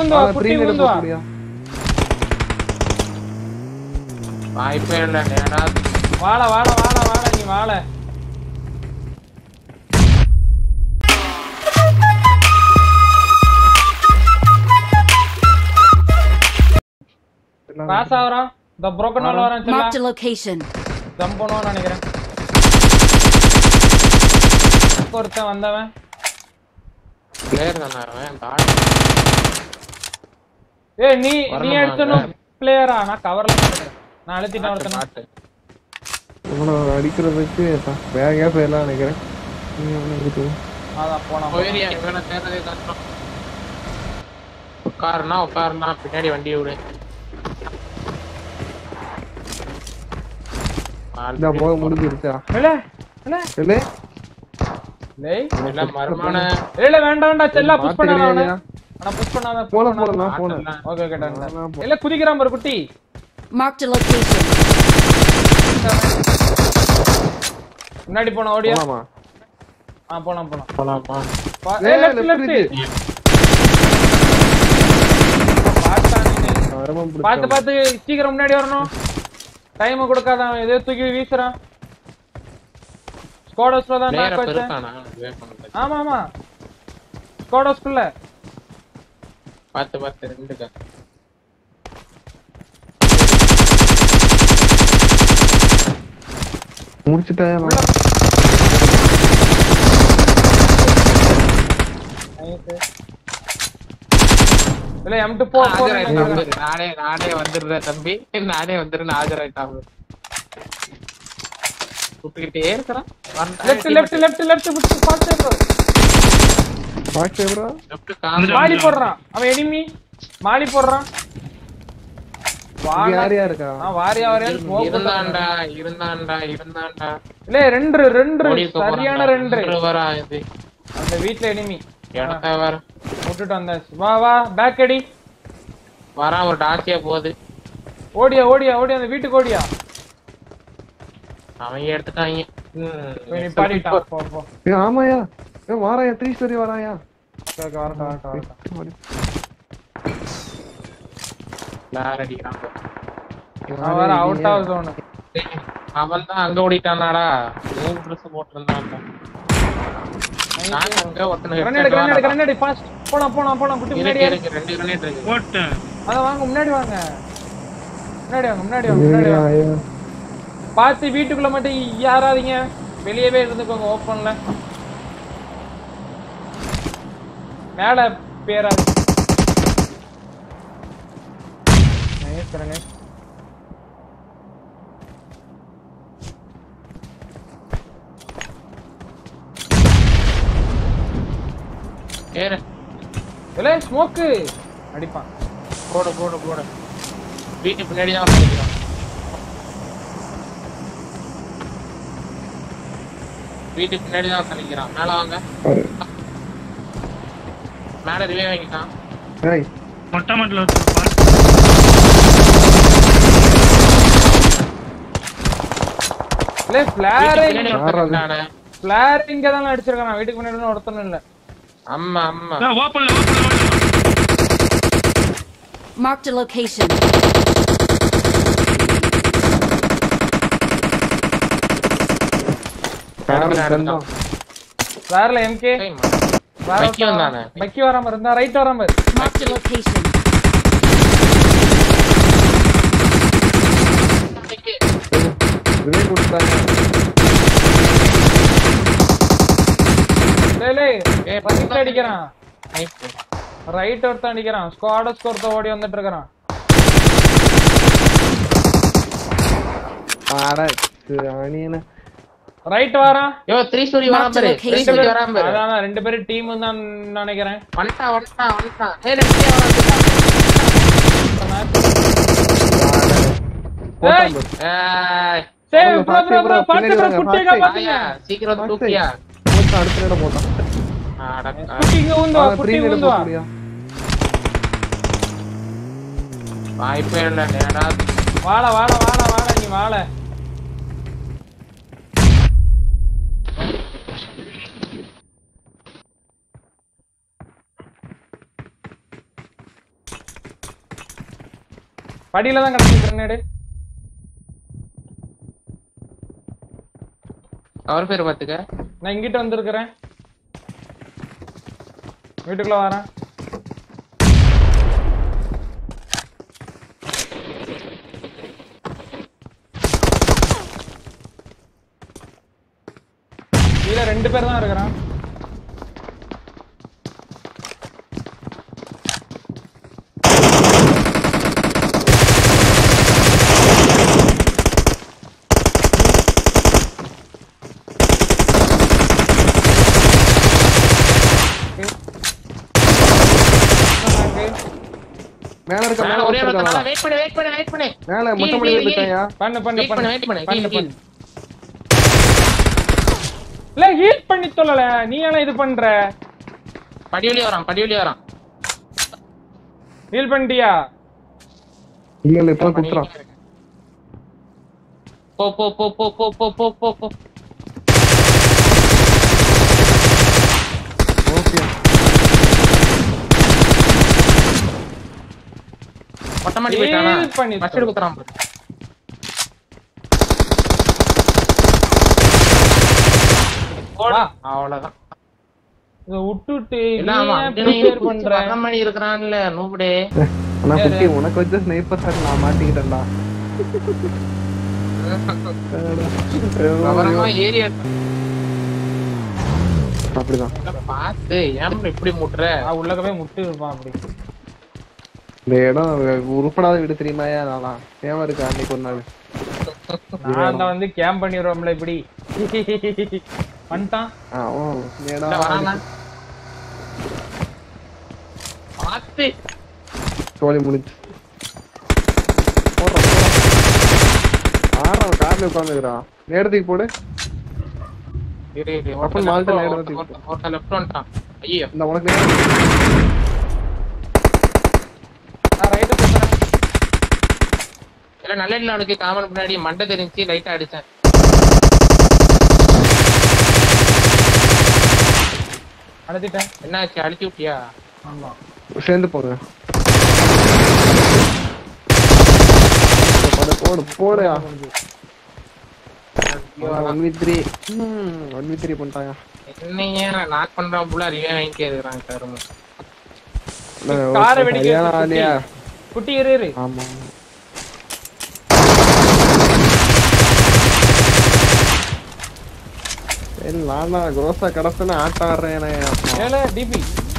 ஊந்து வா அவன் குட்டி ப்ரீமியர் ஊந்து வா போட்டுடியா வாய்ப்பே இல்ல நேரா வாழ வாழ வாழ வாழ நீ வாழ பாஸ் ஆகுறான் இந்த புரோக்கன் வால் வரான் செல்லா Marked a location. ஜம்ப் பண்ணுவான்னு நினைக்கிறேன் ஒருத்தன் வந்தவன் பிளேயர் தானே அவன் தாடி ஏய் நீ நீ வரணுமா எடுத்தனும் அங்க? பிளேயரா நான் கவர்ல போட்டுக்கிறேன் நான் அழுத்திட்டேன் ஒருத்தன் பாட்டு இவனை அடிக்கிறதுக்கு வேகவே போயிடலாம் நினைக்கிறேன் நீ அவனை அடிச்சு அதான் போனான் போயிரியா இவனை தேடுறதே கஷ்டம் உட்காருனா உட்காருனா பின்னாடி வண்டியை விடு இந்த போக முடிஞ்சிருச்சா இல்ல இல்ல இல்லை லேய் எல்லாம் மர்மான இல்ல வேண்டாம் வேண்டாம் செல்லா புஷ் பண்ணாத அவனை இல்லையா? ஆனா புஷ் பண்ணாத போன போன நான் போனேன் ஆட்டெல்லாம் ஓகே ஓகே டன் நான் போ- இல்ல குதிக்கிறான் பாரு குட்டி Marked a location. முன்னாடி போன ஓடியா போலாமா ஆ போலாம் போலாம் போலாமா பா- ஏய், ஏய், left, left left. இருக்கு. பார்த்தானே. வரமா பிடிச்சா. பார்த்து பார்த்து சீக்கிரம் முன்னாடி வரணும் டைம் கொடுக்காத அவன் எதோ தூக்கி வீசுறான் ஸ்கோடோஸ்ல தான் பிளேயர் knock அப்ப வச்சேன் இருக்கானா wait பண்ணுங்க. ஆமா ஆமா ஸ்கோடோஸ்குள்ள பார்த்து பார்த்து ரெண்டு கா முடிச்சிட்டாயா நான்? இல்ல M2 போ போ ஆஜராயிட்டான் பாரு. நானே நானே வந்துடுறேன் தம்பி நானே வந்துடுறேன் ஆஜராயிட்டான் பாரு. கூப்பிட்டுக்கிட்டே இருக்கிறான் லெஃப்ட் லெஃப்ட் லெஃப்ட் லெஃப்ட் புடிச்சு பாத்து ப்ரோ பாக்ஸ் எவரா? லெஃப்ட் காமிச்சு மாலி போடுறான் அவன் எனிமி மாலி போடுறான் இங்க வாடா யார் யார் இருக்கா ஆ வாரியா வாரியா போக இருந்தான்டா இருந்தான்டா இருந்தான்டா இல்ல ரெண்டு ரெண்டு ஓடி இருக்க சரியான போறான்டா. ரெண்டு ரெண்டு வரா இது அந்த வீட்ல எனிமி இடத்த வர விட்டுட்டு வந்தாச்சு வா வா பேக் அடி வரான் ஒரு டாசியா போகுது ஓடியா ஓடியா ஓடியா அந்த வீட்டுக்கு ஓடியா அவங்க எடுத்துட்டாங்க போய் நீ பாடிட்டான் போ போ ஏய், ஆமாயா ஏ வாராயா த்ரீ ஸ்டோரி வாராயா ஓகே, ஓகே, வரட்டும் வரட்டும் வரட்டும் வேற அடிக்கிறான் அவன் வேற அவுட் ஆஃப் ஜோன் அவன் தான் அங்க ஓடிட்டானாடா மூணு ட்ரெஸ் போட்டிருந்தான்டா நான் அங்க ஒருத்தனை கிரனேட் கிரனேட் கிரனேட் ஃபாஸ்ட் போலாம் போலாம் போலாம் குட்டி முன்னாடி இருக்கு இருக்கு ரெண்டு கிரனேட் இருக்கு போட்டேன் அத வாங்க முன்னாடி வாங்க முன்னாடி வாங்க முன்னாடி வாங்க முன்னாடி வாங்க ஐயா பார்த்து வீட்டுக்குள்ள மட்டும் யாராதீங்க வெளியவே இருந்துக்கோங்க ஓப்பன்ல மேல பேரா Nice grenade. ஏறு இல்ல ஸ்மோக்கு அடிப்பான் போடு போடு போடு வீட்டு பின்னாடி தான் பண்ணிக்கிறான் வீட்டுக்கு பின்னாடி தான் பண்ணிக்கிறான் மேல வாங்க பாரு மேல ரிவே வாங்கிட்டான் ஏய் மொட்டை மாட்டில் ஒருத்தர் பாட்டு இல்ல பிளார் வீட்டுக்கு பின்னாடி ஒருத்தன் யார் அது? இருந்தானே. பிளார் இங்க தான் அடிச்சிருக்கான் வீட்டுக்கு முன்னாடி ஒருத்தனும் இல்ல ஆமா ஆமா ஓப்பன்ல ஓப்பன்ல Marked a location. காரணம் நடந்து தந்தான் பிளார்ல எம்கே ஏய், பக்கி வந்தானே. பக்கி வராம இருந்தா ரைட் வராம இரு. Marked a location. ரிவே கொடுத்தாங்க லே லே ஏய், ரைட் அடிக்கிறான் Nice. ரைட் ஒருத்தன் அடிக்கிறான் ஸ்குவாடஸ் ஒருத்தன் ஓடி வந்துட்டு இருக்கான் ஆடா அணியன ரைட் வாரான் யோ த்ரீ ஸ்டோரி வராம பாரு த்ரீ Location. ஸ்டோரி வராம பாரு அதான் ரெண்டு பேரும் டீம் தான் நினைக்கிறேன் வந்துட்டான் வந்துட்டான் வந்துட்டான் ஏய் ரெண்டு பேரும் வந்துட்டான். ஏய், ஏய், சரி, bro, bro, bro, bro, fast பாத்து bro, பின்னாடி குட்டியை வாங்க, காப்பாத்துங்க. வாயா, சீக்கிரம் வந்து தூக்கியா போட்டான் அடுத்த நேரம் போட்டான் அட, குட்டி இங்க ஊந்து வா, அவன் குட்டி ப்ரீமியர் ஊந்து வா. போட்டுடியா வாய்ப்பே இல்ல நேரா வாழ வாழ வாழ வாழ நீ வாழ படியில தான் கிடக்கு கிரனேடு அவர் பேர் பாத்துக்க நான் இங்கிட்ட வந்திருக்கிறேன் வீட்டுக்குள்ள வரேன் கீழே ரெண்டு பேர் தான் இருக்கிறான் மேல இருக்க மேல மேல ஒரே ஒருத்தன் ஒருத்தன் இருக்கான். வெயிட் பண்ணு வெயிட் பண்ணு வெயிட் பண்ணு மேல மொட்டை கீழ், மலையில கீழ், இருக்காயா பண்ணு பண்ணு வெயிட் பண்ணு பண்ணு வெயிட் பண்ணு பண்ணு கீழ் கீழ் பண்ணு இல்ல ஹீட் பண்ணி சொல்லல நீ ஏன் இது பண்ற படி வழியா வரான் படி வழியா வரான் ஹீல் பண்ணிட்டியா இல்ல இல்ல இப்ப குத்துறான் போ போ போ போ போ போ போ போ போ ஓகே மொட்டை மாடி போயிட்டானா Heal பண்ணி ஃபர்ஸ்ட் எய்ட் குத்துறான் பாரு. போடு. வா. அவ்வளவுதான் இத விட்டுட்டு நீ எல்லாம் அவன் ஏன் அங்கனே prepare குச்சி பண்ற வர்ற மாதிரி இருக்கிறான்ல நூபடே ஆனா குட்டி உனக்கு வச்ச ஸ்னைப்பர் ஷாட் நான் மாட்டிக்கிட்டேன்டா கவனமா ஏரியா அப்படிதான் பார்த்து ஏன் இப்படி முட்டுற நான் உள்ளக்கவே முட்டு இருப்பான் அப்படி இந்த இடம் உருப்படாத வீடு தெரியுமாயா நானா தேவை இருக்கா அன்னைக்கு ஒரு நாள் நான் தான் வந்து கேம்ப் பண்ணிடுவோம்ல இப்படி பண்ணிட்டான் ஆ, ஓ, இந்த இடம் இல்ல, வரானா பார்த்து சோழி முடிச்சு போடுறான் ஆறான் கார்ல உட்காந்துக்கிறான் நேரத்துக்கு போடு இரு, இரு, அப்ப ஒருத்தன் மால்ட்ட left நேரா ஒருத்தன் தூக்கு. ஒருத்தன் left வந்துட்டான். ஐயோ இந்த உனக்கு நேரம் நான் ரைட்டு பேசுறேன் இல்ல நல்ல இல்ல அவனுக்கு காமன் முன்னாடி மண்டை தெரிஞ்சு லைட்டா அடிச்சேன் அடைச்சிட்டேன் என்னாச்சு அடிச்சு விட்டியா ஆமா சேர்ந்து போங்க போடு, போடு போடுயா one V three one V three பண்ணிட்டாங்க என்னைய நாக் பண்றான் புள்ள ரிவே வாங்கிட்டே இருக்கிறான் கரும காரை வெடிக்க சரியான வச்சு ஆளியா குட்டி. குட்டி இரு இரு ஆமா சரி நான் தான் குரோசா கடத்துன்னு ஆட்டம் ஆடுறேன் ஏல டிபி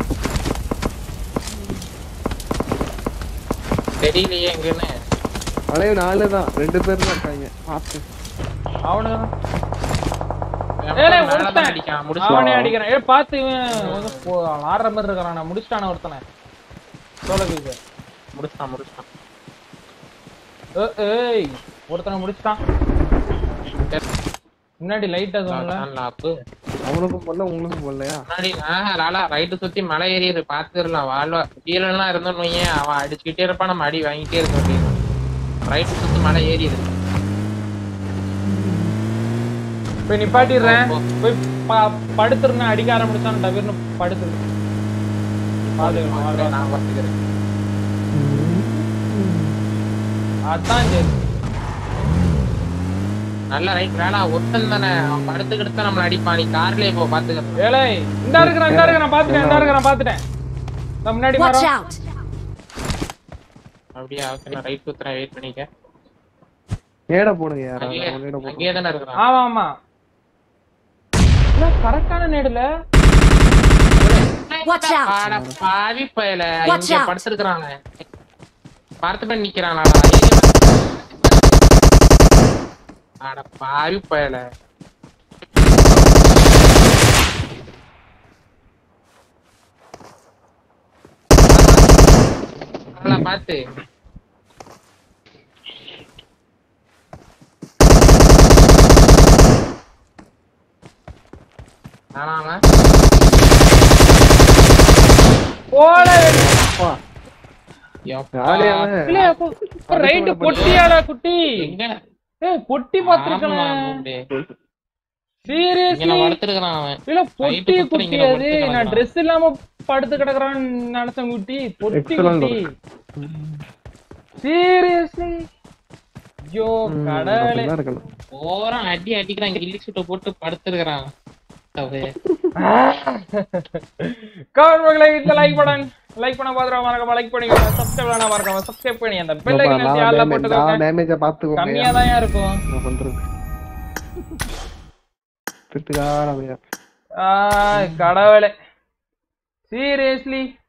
தெரியலையே எங்கன்னு அதே நாலு தான் ரெண்டு பேர் தான் இருக்காங்க பார்த்து அவனுக்கு என் ஏலே மேல தான் ஒருத்தன் அடிக்கான் முடிச்சு அவனே அடிக்கிறான் ஏ பாத்து இவன் வந்து போ- அவன் ஆடுற மாதிரி இருக்கிறான் நான் முடிச்சிட்டான ஒருத்தனை சோழ முடிச்சான் முடிச்சான் ஏய் ஒருத்தனை முடிச்சிட்டான் முன்னாடி லைட்டா சொன்னல லாப்பு அவனுக்கும் பண்ணல உங்களுக்கும் பண்ணலையா முன்னாடி ஆஹ் லாலா ரைட்டு சுத்தி மலை ஏறிடு பாத்துடலாம் வாழ்வா கீழே எல்லாம் இருந்தோம்னு வையேன் அவன் அடிச்சுக்கிட்டே இருப்பான் நம்ம அடி வாங்கிட்டே இருக்க வேண்டியது ரைட்டு சுத்தி மலை ஏறிடு போய் நிப்பாட்டிடுறேன் போ, போய் ப- படுத்துருந்தேன் அடிக்க ஆரம்பிச்சான் டவிர்னு படுத்துரு பாத்துக்கலாம், வா, வா. நான் பார்த்துக்கிறேன் அதான் சரி நல்ல ரைட் வேணா ஒருத்தன் தானே அவன் படுத்துக்கிட்டு தான் நம்மள அடிப்பான் நீ கார்லயே போ பாத்துக்கிறேன் ஏலே இந்த இருக்கிறேன் இந்த இருக்கிறேன் நான் பாத்துட்டேன் இந்த இருக்கிறேன் பாத்துட்டேன் நான் முன்னாடி Watch மரம் out! அப்படியே அவன் ரைட் குத்துறேன் வெயிட் பண்ணிக்க நேட போடுங்க யாரா அங்கேயே நேட போடுங்க அங்கேயே தானே இருக்கிறான் ஆமா ஆமா கரெக்டான நேடுல Watch out! ஆட பாவி பயல Watch இங்க out. படுத்துருக்காங்க பார்த்துட்டு நிக்கிறானா ஆட பாவி பயல நல்லா பாத்து ஆனா அவன் போல அப்பா, எப்பா. யாரு அவன்? ரைட்டு பொட்டியாடா குட்டி எங்க ஏய் பொட்டி ஆமா, பாத்துருக்கேன் மூண்டே. இங்க சீரியஸ்லி நான் வளர்த்துருக்கான் அவன் இல்ல பொட்டி Right குத்துற குட்டி இங்க நான் அது படுத்து நான் கிடக்குறான். Dress இல்லாம படுத்து கிடக்குறான்னு நினைச்சேன் குட்டி பொட்டி Excellent குட்டி சீரியஸ்லி ஐயோ கடவுளே அப்படிதான் இருக்கணும் ஓரம் அடி அடிக்கிறான் கில்லி சுட்ட போட்டு படுத்துருக்கிறான் கவர்மகளை இந்த லைக் பட்டன் லைக் பண்ண பாத்துறோம் மறக்காம லைக் பண்ணிக்கோங்க சப்ஸ்கிரைப் பண்ண மறக்காம சப்ஸ்கிரைப் பண்ணி அந்த பெல் ஐக்கன் யாரல போட்டுக்கோங்க டேமேஜ பாத்துக்கோங்க கம்மியா தான் இருக்கும் என்ன பண்றது திட்டுக்கார பையன் ஆ கடவுளே சீரியஸ்லி